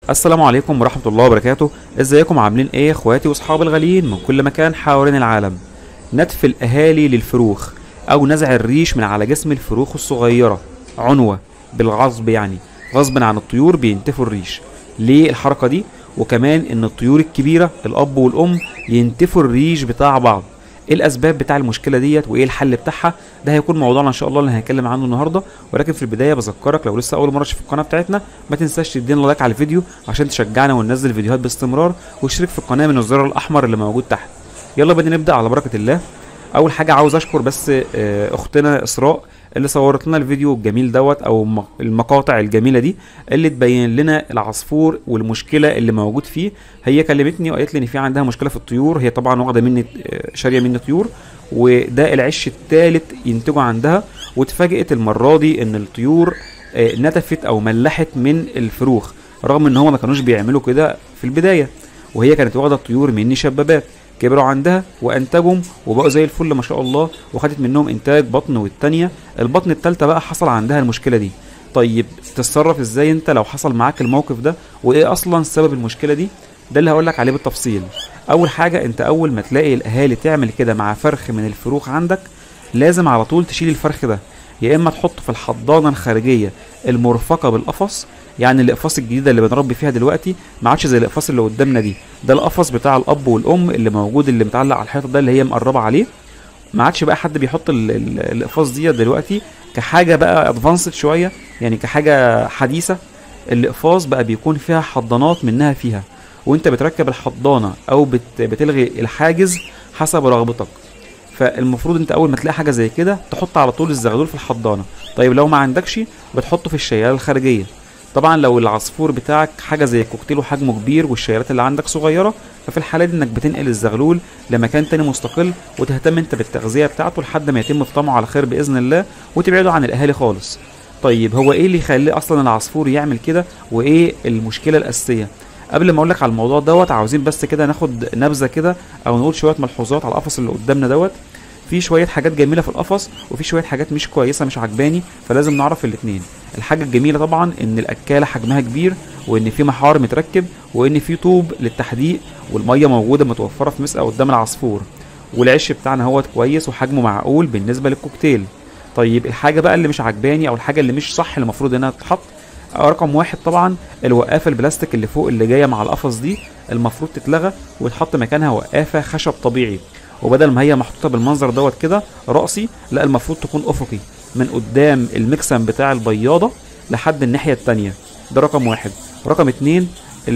السلام عليكم ورحمة الله وبركاته ازيكم عاملين ايه اخواتي واصحابي الغاليين من كل مكان حوالين العالم نتف الاهالي للفروخ او نزع الريش من على جسم الفروخ الصغيرة عنوة بالغصب يعني غصبا عن الطيور بينتفوا الريش ليه الحركة دي وكمان ان الطيور الكبيرة الاب والام ينتفوا الريش بتاع بعض ايه الاسباب بتاع المشكله ديت وايه الحل بتاعها ده هيكون موضوعنا ان شاء الله اللي هنتكلم عنه النهارده ولكن في البدايه بذكرك لو لسه اول مره تشوف القناه بتاعتنا ما تنساش تدينا لايك على الفيديو عشان تشجعنا وننزل فيديوهات باستمرار واشترك في القناه من الزر الاحمر اللي موجود تحت يلا بينا نبدا على بركه الله اول حاجه عاوز اشكر بس آه، اختنا اسراء اللي صورت لنا الفيديو الجميل دوت او الم- المقاطع الجميله دي اللي تبين لنا العصفور والمشكله اللي موجود فيه هي كلمتني وقالت لي ان في عندها مشكله في الطيور هي طبعا واخده مني آه، شاريه مني طيور وده العش الثالث ينتجوا عندها واتفاجئت المره دي ان الطيور آه، نتفت او ملحت من الفروخ رغم ان هما ما كانوش بيعملوا كده في البدايه وهي كانت واخده الطيور مني شبابات كبروا عندها وانتجهم وبقوا زي الفل ما شاء الله وخدت منهم انتاج بطن والتانية البطن التالتة بقى حصل عندها المشكلة دي طيب تتصرف ازاي انت لو حصل معاك الموقف ده وايه اصلا سبب المشكلة دي ده اللي هقولك عليه بالتفصيل اول حاجة انت اول ما تلاقي الاهالي تعمل كده مع فرخ من الفروخ عندك لازم على طول تشيل الفرخ ده يا اما تحطه في الحضانة الخارجية المرفقة بالقفص يعني الاقفاص الجديده اللي بنربي فيها دلوقتي ما عادش زي الاقفاص اللي قدامنا دي ده القفص بتاع الاب والام اللي موجود اللي متعلق على الحيطه ده اللي هي مقربه عليه ما عادش بقى حد بيحط ال- ال- الاقفاص دي دلوقتي كحاجه بقى ادفانسد شويه يعني كحاجه حديثه الاقفاص بقى بيكون فيها حضانات منها فيها وانت بتركب الحضانه او بت بتلغي الحاجز حسب رغبتك فالمفروض انت اول ما تلاقي حاجه زي كده تحط على طول الزغلول في الحضانه طيب لو ما عندكش بتحطه في الشياله الخارجيه طبعا لو العصفور بتاعك حاجه زي الكوكتيل وحجمه كبير والشيرات اللي عندك صغيره ففي الحاله دي انك بتنقل الزغلول لمكان تاني مستقل وتهتم انت بالتغذيه بتاعته لحد ما يتم فطامه على خير باذن الله وتبعده عن الاهالي خالص طيب هو ايه اللي يخلي اصلا العصفور يعمل كده وايه المشكله الاساسيه قبل ما اقول لك على الموضوع دوت عاوزين بس كده ناخد نبذه كده او نقول شويه ملحوظات على القفص اللي قدامنا دوت في شويه حاجات جميله في القفص وفي شويه حاجات مش كويسه مش عجباني فلازم نعرف الاتنين الحاجه الجميله طبعا ان الاكاله حجمها كبير وان في محار متركب وان في طوب للتحديق والميه موجوده متوفره في مسقى قدام العصفور والعش بتاعنا هو كويس وحجمه معقول بالنسبه للكوكتيل طيب الحاجه بقى اللي مش عجباني او الحاجه اللي مش صح اللي المفروض انها تتحط رقم واحد طبعا الوقافه البلاستيك اللي فوق اللي جايه مع القفص دي المفروض تتلغى ويتحط مكانها وقافه خشب طبيعي وبدل ما هي محطوطه بالمنظر دوت كده راسي لا المفروض تكون افقي من قدام المكسم بتاع البياضه لحد الناحيه التانية ده رقم واحد رقم اتنين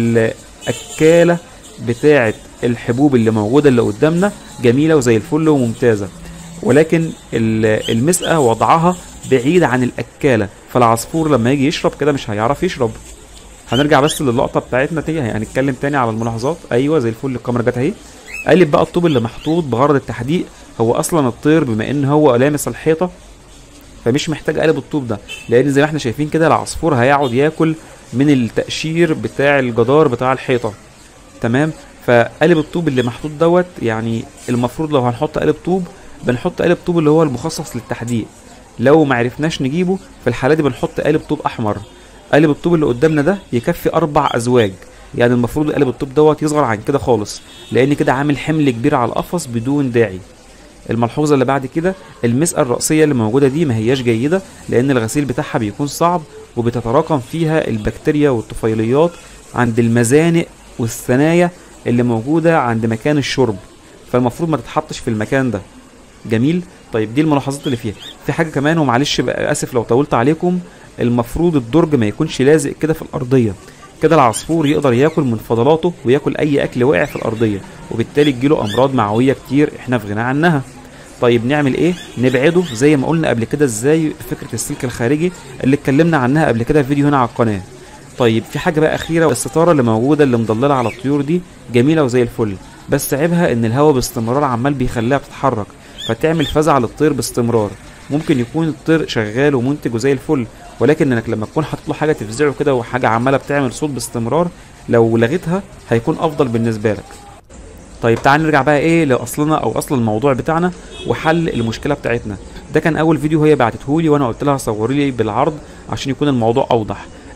الاكاله بتاعه الحبوب اللي موجوده اللي قدامنا جميله وزي الفل وممتازه ولكن ال- المسقه وضعها بعيد عن الاكاله فالعصفور لما يجي يشرب كده مش هيعرف يشرب هنرجع بس للقطه بتاعتنا تاني هنتكلم تاني على الملاحظات ايوه زي الفل الكاميرا جت اهي قالب بقى الطوب اللي محطوط بغرض التحديق هو اصلا الطير بما ان هو لامس الحيطه فمش محتاج قالب الطوب ده لان زي ما احنا شايفين كده العصفور هيقعد ياكل من التقشير بتاع الجدار بتاع الحيطه تمام فقالب الطوب اللي محطوط دوت يعني المفروض لو هنحط قالب طوب بنحط قالب طوب اللي هو المخصص للتحديق لو ما عرفناش نجيبه في الحاله دي بنحط قالب طوب احمر قالب الطوب اللي قدامنا ده يكفي اربع ازواج يعني المفروض قالب الطوب دوت يصغر عن كده خالص لان كده عامل حمل كبير على القفص بدون داعي الملحوظه اللي بعد كده المسقه الرأسيه اللي موجوده دي ما هياش جيده لان الغسيل بتاعها بيكون صعب وبتتراكم فيها البكتيريا والطفيليات عند المزانق والثنايا اللي موجوده عند مكان الشرب فالمفروض ما تتحطش في المكان ده جميل طيب دي الملاحظات اللي فيها في حاجه كمان ومعلش بقى اسف لو طولت عليكم المفروض الدرج ما يكونش لازق كده في الارضيه كده العصفور يقدر ياكل من فضلاته وياكل اي اكل واقع في الارضيه وبالتالي تجيله امراض معويه كتير احنا في غنى عنها طيب نعمل ايه نبعده زي ما قلنا قبل كده ازاي فكره السلك الخارجي اللي اتكلمنا عنها قبل كده في فيديو هنا على القناه طيب في حاجه بقى اخيره الستاره اللي موجوده اللي مضلله على الطيور دي جميله وزي الفل بس عيبها ان الهواء باستمرار عمال بيخليها بتتحرك فتعمل فزع للطير باستمرار ممكن يكون الطير شغال ومنتج وزي الفل ولكن انك لما تكون حاطط له حاجه تفزعه كده وحاجه عماله بتعمل صوت باستمرار لو لغيتها هيكون افضل بالنسبه لك طيب تعال نرجع بقى ايه لاصلنا او اصل الموضوع بتاعنا وحل المشكله بتاعتنا ده كان اول فيديو هي بعتته لي وانا قلت لها صوري لي بالعرض عشان يكون الموضوع اوضح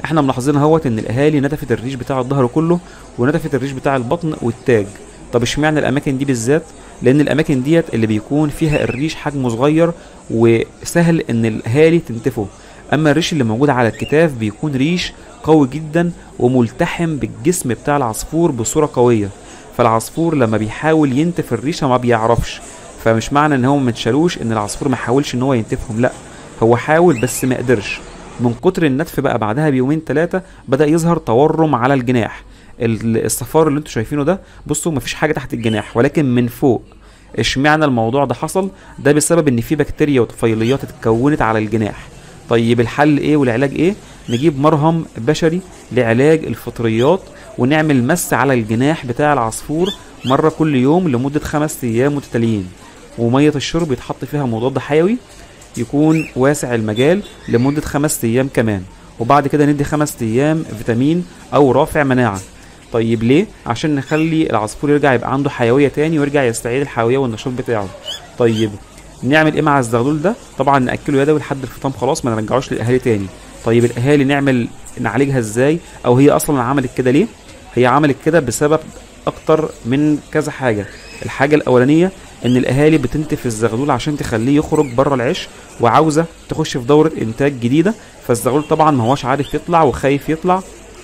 احنا ملاحظين اهوت ان الاهالي نتفت الريش بتاع الظهر كله ونتفت الريش بتاع البطن والتاج طب اشمعنى الاماكن دي بالذات لان الاماكن ديت اللي بيكون فيها الريش حجمه صغير وسهل ان الاهالي تنتفه اما الريش اللي موجود على الكتاف بيكون ريش قوي جدا وملتحم بالجسم بتاع العصفور بصوره قويه فالعصفور لما بيحاول ينتف الريشه ما بيعرفش فمش معنى ان هو ما اتشالوش ان العصفور ما حاولش ان هو ينتفهم لا هو حاول بس ما قدرش من كتر النتف بقى بعدها بيومين ثلاثه بدا يظهر تورم على الجناح ال- الصفار اللي انتوا شايفينه ده بصوا مفيش حاجه تحت الجناح ولكن من فوق اشمعنى الموضوع ده حصل ده بسبب ان في بكتيريا وطفيليات اتكونت على الجناح طيب الحل ايه والعلاج ايه نجيب مرهم بشري لعلاج الفطريات ونعمل مس على الجناح بتاع العصفور مرة كل يوم لمدة خمس أيام متتاليين ومية الشرب يتحط فيها مضاد حيوي يكون واسع المجال لمدة خمس أيام كمان وبعد كده ندي خمس أيام فيتامين أو رافع مناعة طيب ليه؟ عشان نخلي العصفور يرجع يبقى عنده حيوية تاني ويرجع يستعيد الحيوية والنشاط بتاعه طيب نعمل ايه مع الزغلول ده؟ طبعا نأكله يدوي لحد الفطام خلاص ما نرجعوش للأهالي تاني طيب الأهالي نعمل نعالجها ازاي؟ أو هي أصلا عملت كده ليه؟ هي عملت كده بسبب اكتر من كذا حاجه الحاجه الاولانيه ان الاهالي بتنتف الزغلول عشان تخليه يخرج بره العش وعاوزه تخش في دوره انتاج جديده فالزغلول طبعا ما هوش عارف يطلع وخايف يطلع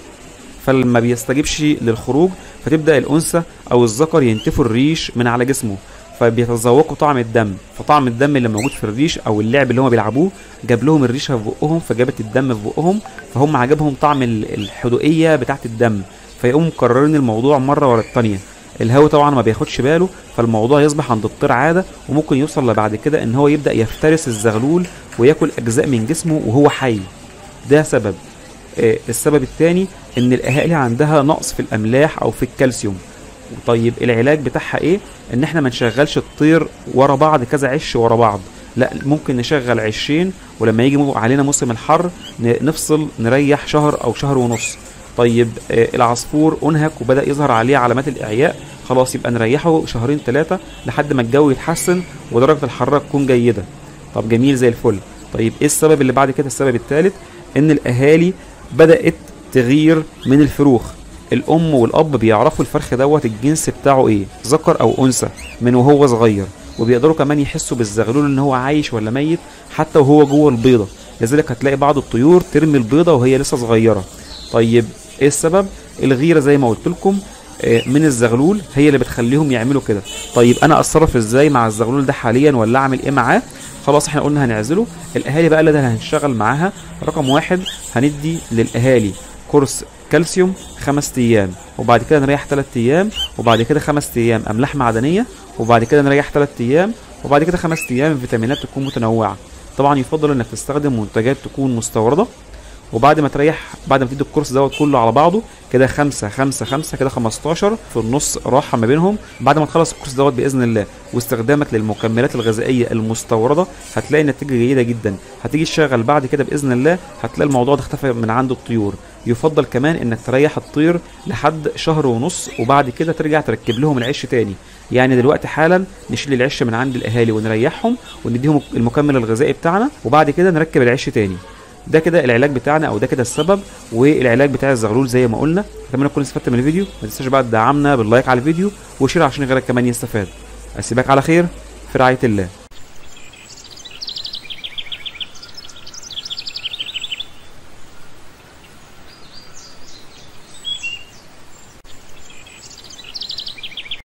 فلما بيستجيبش للخروج فتبدا الانثى او الذكر ينتفوا الريش من على جسمه فبيتذوقوا طعم الدم فطعم الدم اللي موجود في الريش او اللعب اللي هم بيلعبوه جاب لهم الريشه في بقهم فجابت الدم في بقهم فهم عجبهم طعم ال- الحدوقيه بتاعه الدم فيقوموا مكررين الموضوع مره ورا التانيه الهوا طبعا ما بياخدش باله فالموضوع يصبح عند الطير عاده وممكن يوصل لبعد كده ان هو يبدا يفترس الزغلول وياكل اجزاء من جسمه وهو حي ده سبب آه، السبب الثاني ان الاهالي عندها نقص في الاملاح او في الكالسيوم طيب العلاج بتاعها ايه ان احنا ما نشغلش الطير ورا بعض كذا عش ورا بعض لا ممكن نشغل عشين ولما يجي مو- علينا موسم الحر ن- نفصل نريح شهر او شهر ونص طيب آه، العصفور انهك وبدا يظهر عليه علامات الاعياء خلاص يبقى نريحه شهرين ثلاثه لحد ما الجو يتحسن ودرجه الحراره تكون جيده طب جميل زي الفل طيب ايه السبب اللي بعد كده السبب الثالث ان الاهالي بدات تغير من الفروخ الام والاب بيعرفوا الفرخ دوت الجنس بتاعه ايه ذكر او انثى من وهو صغير وبيقدروا كمان يحسوا بالزغلول ان هو عايش ولا ميت حتى وهو جوه البيضه لذلك هتلاقي بعض الطيور ترمي البيضه وهي لسه صغيره طيب ايه السبب الغيره زي ما قلت لكم آه، من الزغلول هي اللي بتخليهم يعملوا كده طيب انا اتصرف ازاي مع الزغلول ده حاليا ولا اعمل ايه معاه خلاص احنا قلنا هنعزله الاهالي بقى اللي ده هنشتغل معاها رقم واحد هندي للاهالي كورس كالسيوم خمس ايام وبعد كده نريح ثلاث ايام وبعد كده خمس ايام املاح معدنيه وبعد كده نريح ثلاث ايام وبعد كده خمس ايام فيتامينات تكون متنوعه طبعا يفضل انك تستخدم منتجات تكون مستورده وبعد ما تريح بعد ما تدي الكورس دوت كله على بعضه كده خمسة خمسة خمسة كده 15 في النص راحة ما بينهم بعد ما تخلص الكورس دوت بإذن الله واستخدامك للمكملات الغذائية المستوردة هتلاقي نتيجة جيدة جدا هتيجي تشتغل بعد كده بإذن الله هتلاقي الموضوع ده اختفى من عند الطيور يفضل كمان انك تريح الطير لحد شهر ونص وبعد كده ترجع تركب لهم العش تاني يعني دلوقتي حالا نشيل العش من عند الاهالي ونريحهم ونديهم المكمل الغذائي بتاعنا وبعد كده نركب العش تاني ده كده العلاج بتاعنا او ده كده السبب والعلاج بتاع الزغلول زي ما قلنا اتمنى تكونوا استفدت من الفيديو ما تنساش بقى تدعمنا باللايك على الفيديو وشير عشان غيرك كمان يستفاد اسيبك على خير في رعايه الله